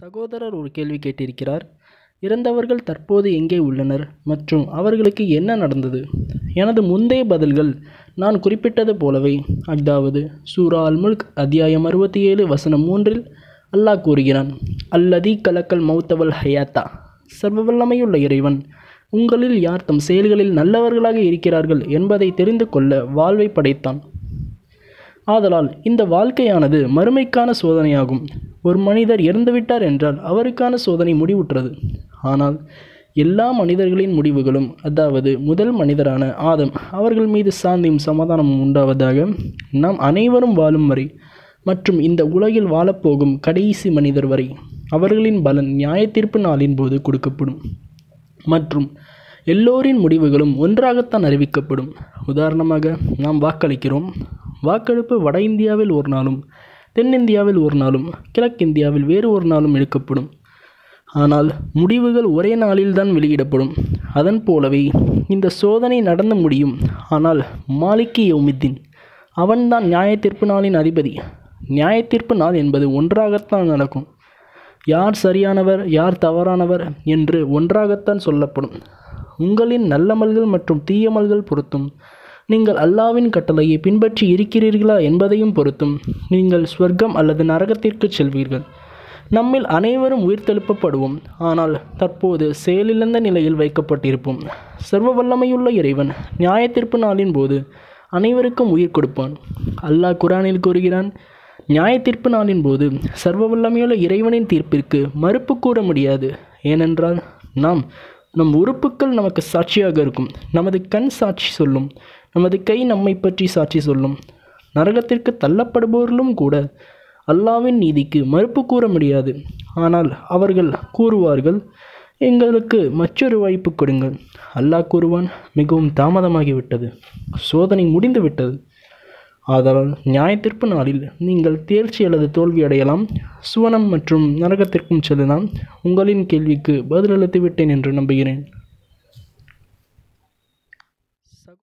சகோதரர் ஒரு கேள்வி கேட்டிருக்கிறார் இறந்தவர்கள் தற்போது எங்கே உள்ளனர் மற்றும் அவர்களுக்கு என்ன நடந்தது எனது முந்தைய பதில்கள் நான் குறிப்பிட்டது போலவே அதாவது சூரா அல் முல்க் அத்தியாயம் அறுபத்தி ஏழு வசனம் மூன்றில் அல்லாஹ் கூறுகிறான் அல்லதி கலக்கல் மௌத்தவல் ஹயாத்தா சர்வவல்லமையுள்ள இறைவன் உங்களில் யார் தம் செயல்களில் நல்லவர்களாக இருக்கிறார்கள் என்பதை தெரிந்து கொள்ள வாழ்வை படைத்தான் ஆதலால் இந்த வாழ்க்கையானது மறுமைக்கான சோதனையாகும் ஒரு மனிதர் இறந்துவிட்டார் என்றால் அவருக்கான சோதனை முடிவுற்றது ஆனால் எல்லா மனிதர்களின் முடிவுகளும் அதாவது முதல் மனிதரான ஆதம் அவர்கள் மீது சாந்தியும் சமாதானமும் உண்டாவதாக நாம் அனைவரும் வாழும் வரை மற்றும் இந்த உலகில் வாழப்போகும் கடைசி மனிதர் வரை அவர்களின் பலன் நியாயத்தீர்ப்பு நாளின் போது கொடுக்கப்படும் மற்றும் எல்லோரின் முடிவுகளும் ஒன்றாகத்தான் அறிவிக்கப்படும் உதாரணமாக நாம் வாக்களிக்கிறோம் வாக்கெடுப்பு வட இந்தியாவில் ஒரு நாளும் தென்னிந்தியாவில் ஒரு நாளும் கிழக்கிந்தியாவில் வேறு ஒரு நாளும் எடுக்கப்படும் ஆனால் முடிவுகள் ஒரே நாளில்தான் வெளியிடப்படும் அதன் போலவே இந்த சோதனை நடந்து முடியும் ஆனால் மாலிக்கி யௌமித்தீன் அவன்தான் நியாயத்தீர்ப்பு நாளின் அதிபதி நியாயத்தீர்ப்பு நாள் என்பது ஒன்றாகத்தான் நடக்கும் யார் சரியானவர் யார் தவறானவர் என்று ஒன்றாகத்தான் சொல்லப்படும் உங்களின் நல்லமல்கள் மற்றும் தீயமல்கள் பொறுத்தும் நீங்கள் அல்லாவின் கட்டளையை பின்பற்றி இருக்கிறீர்களா என்பதையும் பொறுத்தும் நீங்கள் ஸ்வர்க்கம் அல்லது நரகத்திற்கு செல்வீர்கள் நம்மில் அனைவரும் உயிர்த்தெழுப்பப்படுவோம் ஆனால் தற்போது செயலிழந்த நிலையில் வைக்கப்பட்டிருப்போம் சர்வ வல்லமையுள்ள இறைவன் நியாயத்தீர்ப்பு நாளின் போது அனைவருக்கும் உயிர் கொடுப்பான் அல்லாஹ் குரானில் கூறுகிறான் நியாயத்தீர்ப்பு நாளின் போது சர்வ வல்லமையுள்ள இறைவனின் தீர்ப்பிற்கு மறுப்பு கூற முடியாது ஏனென்றால் நாம் நம் உறுப்புக்கள் நமக்கு சாட்சியாக இருக்கும் நமது கண் சாட்சி சொல்லும் நமது கை நம்மை பற்றி சாட்சி சொல்லும் நரகத்திற்கு தள்ளப்படுபவர்களும் கூட அல்லாவின் நீதிக்கு மறுப்பு கூற முடியாது ஆனால் அவர்கள் கூறுவார்கள் எங்களுக்கு மற்றொரு வாய்ப்பு கொடுங்கள் அல்லாஹ் கூறுவான் மிகவும் தாமதமாகிவிட்டது சோதனை முடிந்து விட்டது ஆதலால் நியாயத்தீர்ப்பு நாளில் நீங்கள் தேர்ச்சி அல்லது தோல்வி அடையலாம் சுவனம் மற்றும் நரகத்திற்கும் செல்லலாம் உங்களின் கேள்விக்கு பதிலளித்து விட்டேன் என்று நம்புகிறேன்